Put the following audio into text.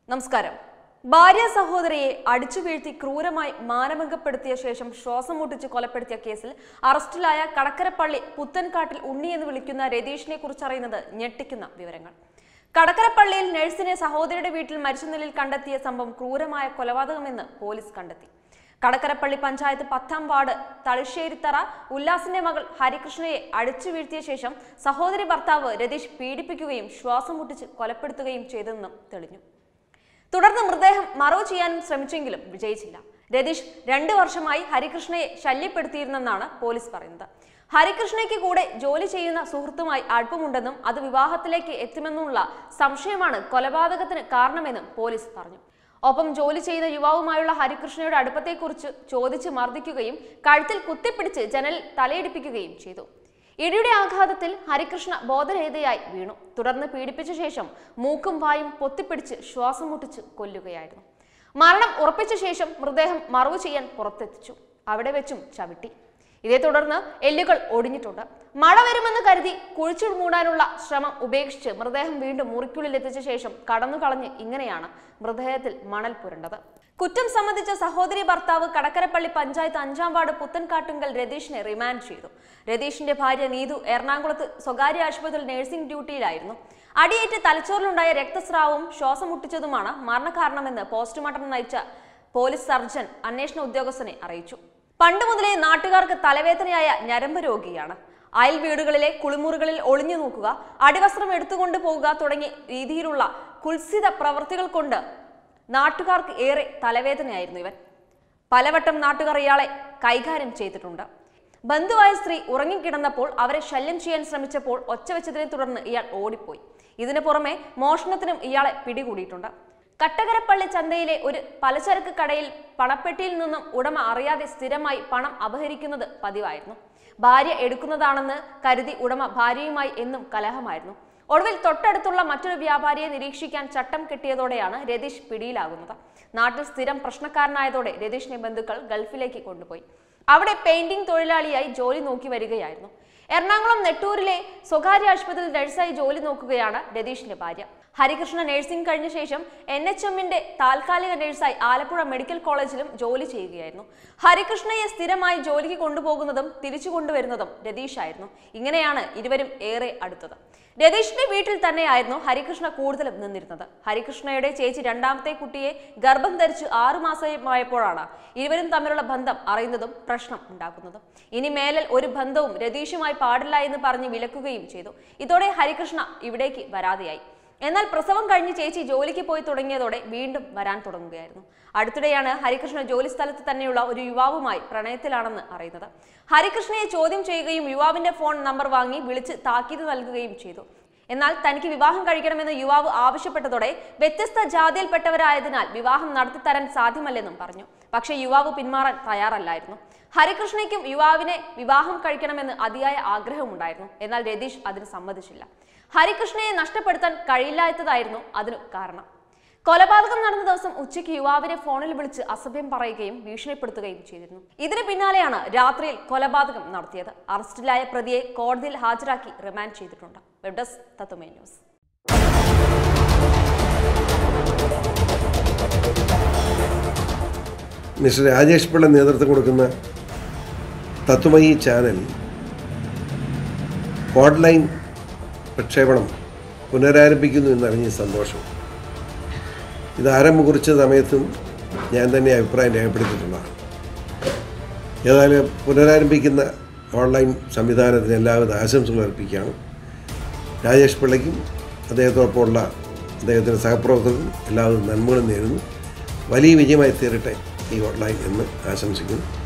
നമസ്കാരം ഭാര്യ സഹോദരിയെ അടിച്ചു വീഴ്ത്തി ക്രൂരമായി മാനഭംഗപ്പെടുത്തിയ ശേഷം ശ്വാസം മുട്ടിച്ച് കൊലപ്പെടുത്തിയ കേസിൽ അറസ്റ്റിലായ കടക്കരപ്പള്ളി പുത്തൻകാട്ടിൽ ഉണ്ണി എന്ന് വിളിക്കുന്ന രതീഷിനെ കുറിച്ചറിയുന്നത് ഞെട്ടിക്കുന്ന വിവരങ്ങൾ കടക്കരപ്പള്ളിയിൽ നഴ്സിനെ സഹോദരിയുടെ വീട്ടിൽ മരിച്ച നിലയിൽ കണ്ടെത്തിയ സംഭവം ക്രൂരമായ കൊലപാതകമെന്ന് പോലീസ് കണ്ടെത്തി കടക്കരപ്പള്ളി പഞ്ചായത്ത് പത്താം വാർഡ് തളിശ്ശേരിത്തറ ഉല്ലാസിന്റെ മകൾ ഹരികൃഷ്ണയെ അടിച്ചു വീഴ്ത്തിയ ശേഷം സഹോദരി ഭർത്താവ് രതീഷ് പീഡിപ്പിക്കുകയും ശ്വാസം മുട്ടിച്ച് കൊലപ്പെടുത്തുകയും ചെയ്തെന്നും തെളിഞ്ഞു തുടർന്ന് മൃതദേഹം മറവ് ചെയ്യാനും ശ്രമിച്ചെങ്കിലും വിജയിച്ചില്ല രതീഷ് രണ്ടു വർഷമായി ഹരികൃഷ്ണയെ ശല്യപ്പെടുത്തിയിരുന്നെന്നാണ് പോലീസ് പറയുന്നത് ഹരികൃഷ്ണയ്ക്ക് കൂടെ ജോലി ചെയ്യുന്ന സുഹൃത്തുമായി അടുപ്പമുണ്ടെന്നും അത് വിവാഹത്തിലേക്ക് എത്തുമെന്നുള്ള സംശയമാണ് കൊലപാതകത്തിന് കാരണമെന്നും പോലീസ് പറഞ്ഞു ഒപ്പം ജോലി ചെയ്യുന്ന യുവാവുമായുള്ള ഹരികൃഷ്ണയുടെ അടുപ്പത്തെക്കുറിച്ച് ചോദിച്ച് മർദ്ദിക്കുകയും കഴുത്തിൽ കുത്തിപ്പിടിച്ച് ജനലിൽ തലയിടിപ്പിക്കുകയും ചെയ്തു ഇടിയുടെ ആഘാതത്തിൽ ഹരികൃഷ്ണ ബോധരഹിതയായി വീണു തുടർന്ന് പീഡിപ്പിച്ച ശേഷം മൂക്കും വായും പൊത്തിപ്പിടിച്ച് ശ്വാസം മുട്ടിച്ച് കൊല്ലുകയായിരുന്നു മരണം ഉറപ്പിച്ച ശേഷം മൃതദേഹം മറവു ചെയ്യാൻ പുറത്തെത്തിച്ചു അവിടെ വെച്ചും ചവിട്ടി ഇതേ തുടർന്ന് എല്ലുകൾ ഒടിഞ്ഞിട്ടുണ്ട് മഴ വരുമെന്ന് കരുതി കുഴിച്ചു മൂടാനുള്ള ശ്രമം ഉപേക്ഷിച്ച് മൃതദേഹം വീണ്ടും മുറിക്കുള്ളിൽ എത്തിച്ച ശേഷം കടന്നു കളഞ്ഞ് ഇങ്ങനെയാണ് മൃതദേഹത്തിൽ മണൽ പുരണ്ടത് കുറ്റം സംബന്ധിച്ച സഹോദരി ഭർത്താവ് കടക്കരപ്പള്ളി പഞ്ചായത്ത് അഞ്ചാം വാർഡ് പുത്തൻകാട്ടുങ്കൽ രതീഷിനെ റിമാൻഡ് ചെയ്തു രതീഷിന്റെ ഭാര്യ നീതു എറണാകുളത്ത് സ്വകാര്യ ആശുപത്രിയിൽ നഴ്സിംഗ് ഡ്യൂട്ടിയിലായിരുന്നു അടിയേറ്റ് തലച്ചോറിലുണ്ടായ രക്തസ്രാവവും ശ്വാസം മുട്ടിച്ചതുമാണ് മരണകാരണമെന്ന് പോസ്റ്റ്മോർട്ടം നയിച്ച പോലീസ് സർജൻ അന്വേഷണ ഉദ്യോഗസ്ഥനെ അറിയിച്ചു പണ്ട് മുതലേ നാട്ടുകാർക്ക് തലവേദനയായ ഞരമ്പ് രോഗിയാണ് അയൽ വീടുകളിലെ കുളിമുറികളിൽ ഒളിഞ്ഞു നോക്കുക അടിവസ്ത്രം എടുത്തുകൊണ്ട് പോകുക തുടങ്ങിയ രീതിയിലുള്ള കുൽസിത പ്രവൃത്തികൾ കൊണ്ട് നാട്ടുകാർക്ക് ഏറെ തലവേദനയായിരുന്നു ഇവൻ പലവട്ടം നാട്ടുകാർ ഇയാളെ കൈകാര്യം ചെയ്തിട്ടുണ്ട് ബന്ധുവായ സ്ത്രീ ഉറങ്ങിക്കിടന്നപ്പോൾ അവരെ ശല്യം ചെയ്യാൻ ശ്രമിച്ചപ്പോൾ ഒച്ച വെച്ചതിനെ തുടർന്ന് ഇയാൾ ഓടിപ്പോയി ഇതിനു പുറമെ മോഷണത്തിനും ഇയാളെ പിടികൂടിയിട്ടുണ്ട് കട്ടകരപ്പള്ളി ചന്തയിലെ ഒരു പലചരക്ക് കടയിൽ പണപ്പെട്ടിയിൽ നിന്നും ഉടമ അറിയാതെ സ്ഥിരമായി പണം അപഹരിക്കുന്നത് പതിവായിരുന്നു ഭാര്യ എടുക്കുന്നതാണെന്ന് കരുതി ഉടമ ഭാര്യയുമായി എന്നും കലഹമായിരുന്നു ഒടുവിൽ തൊട്ടടുത്തുള്ള മറ്റൊരു വ്യാപാരിയെ നിരീക്ഷിക്കാൻ ചട്ടം കെട്ടിയതോടെയാണ് രതീഷ് പിടിയിലാകുന്നത് നാട്ടിൽ സ്ഥിരം പ്രശ്നക്കാരനായതോടെ രതീഷിനെ ബന്ധുക്കൾ ഗൾഫിലേക്ക് കൊണ്ടുപോയി അവിടെ പെയിന്റിംഗ് തൊഴിലാളിയായി ജോലി നോക്കി വരികയായിരുന്നു എറണാകുളം നെട്ടൂരിലെ സ്വകാര്യ ആശുപത്രിയിൽ നഴ്സായി ജോലി നോക്കുകയാണ് രതീഷിന്റെ ഭാര്യ ഹരികൃഷ്ണ നഴ്സിംഗ് കഴിഞ്ഞ ശേഷം എൻ എച്ച് എമ്മിന്റെ താൽക്കാലിക നഴ്സായി ആലപ്പുഴ മെഡിക്കൽ കോളേജിലും ജോലി ചെയ്യുകയായിരുന്നു ഹരികൃഷ്ണയെ സ്ഥിരമായി ജോലിക്ക് കൊണ്ടുപോകുന്നതും തിരിച്ചു കൊണ്ടുവരുന്നതും രതീഷായിരുന്നു ഇങ്ങനെയാണ് ഇരുവരും ഏറെ അടുത്തത് രതീഷിന്റെ വീട്ടിൽ തന്നെയായിരുന്നു ഹരികൃഷ്ണ കൂടുതലും നിന്നിരുന്നത് ഹരികൃഷ്ണയുടെ ചേച്ചി രണ്ടാമത്തെ കുട്ടിയെ ഗർഭം ധരിച്ച് ആറു മാസമായപ്പോഴാണ് ഇരുവരും തമ്മിലുള്ള ബന്ധം അറിയുന്നതും പ്രശ്നം ഉണ്ടാക്കുന്നതും ഇനി മേലൽ ഒരു ബന്ധവും രതീഷുമായി പാടില്ല എന്ന് പറഞ്ഞ് വിലക്കുകയും ചെയ്തു ഇതോടെ ഹരികൃഷ്ണ ഇവിടേക്ക് വരാതെയായി എന്നാൽ പ്രസവം കഴിഞ്ഞ് ചേച്ചി ജോലിക്ക് പോയി തുടങ്ങിയതോടെ വീണ്ടും വരാൻ തുടങ്ങുകയായിരുന്നു അടുത്തിടെയാണ് ഹരികൃഷ്ണ ജോലി സ്ഥലത്ത് തന്നെയുള്ള ഒരു യുവാവുമായി പ്രണയത്തിലാണെന്ന് അറിയുന്നത് ഹരികൃഷ്ണയെ ചോദ്യം ചെയ്യുകയും യുവാവിന്റെ ഫോൺ നമ്പർ വാങ്ങി വിളിച്ച് താക്കീത് നൽകുകയും ചെയ്തു എന്നാൽ തനിക്ക് വിവാഹം കഴിക്കണമെന്ന് യുവാവ് ആവശ്യപ്പെട്ടതോടെ വ്യത്യസ്ത ജാതിയിൽപ്പെട്ടവരായതിനാൽ വിവാഹം നടത്തിത്തരാൻ സാധ്യമല്ലെന്നും പറഞ്ഞു പക്ഷേ യുവാവ് പിന്മാറാൻ തയ്യാറല്ലായിരുന്നു ഹരികൃഷ്ണയ്ക്കും യുവാവിനെ വിവാഹം കഴിക്കണമെന്ന് അതിയായ ആഗ്രഹമുണ്ടായിരുന്നു എന്നാൽ രതീഷ് അതിന് സമ്മതിച്ചില്ല ഹരികൃഷ്ണയെ നഷ്ടപ്പെടുത്താൻ കഴിയില്ലാത്തതായിരുന്നു അതിനു കാരണം കൊലപാതകം നടന്ന ദിവസം ഉച്ചയ്ക്ക് യുവാവിനെ ഫോണിൽ വിളിച്ച് അസഭ്യം പറയുകയും ഭീഷണിപ്പെടുത്തുകയും ചെയ്തിരുന്നു ഇതിന് പിന്നാലെയാണ് രാത്രിയിൽ കൊലപാതകം നടത്തിയത് അറസ്റ്റിലായ പ്രതിയെ കോടതിയിൽ ഹാജരാക്കി റിമാൻഡ് ചെയ്തിട്ടുണ്ട് വെബ് ഡെസ്ക് തത്തുമേ ന്യൂസ് മിസ്റ്റർ രാജേഷ് പിള്ള നേതൃത്വം കൊടുക്കുന്ന തത്വമയി ചാനൽ ഓൺലൈൻ പ്രക്ഷേപണം പുനരാരംഭിക്കുന്നു എന്നറിഞ്ഞ സന്തോഷം ഇത് ആരംഭം കുറിച്ച സമയത്തും ഞാൻ തന്നെ അഭിപ്രായം രേഖപ്പെടുത്തിയിട്ടുള്ളതാണ് ഏതായാലും പുനരാരംഭിക്കുന്ന ഓൺലൈൻ സംവിധാനത്തിന് എല്ലാവിധ ആശംസകൾ അർപ്പിക്കുകയാണ് രാജേഷ് പിള്ളയ്ക്കും അദ്ദേഹത്തോടൊപ്പമുള്ള അദ്ദേഹത്തിൻ്റെ സഹപ്രവർത്തകർക്കും എല്ലാവിധ നന്മകളും നേരുന്നു വലിയ വിജയമായി തീരട്ടെ ഈ ഓൺലൈൻ എന്ന് ആശംസിക്കുന്നു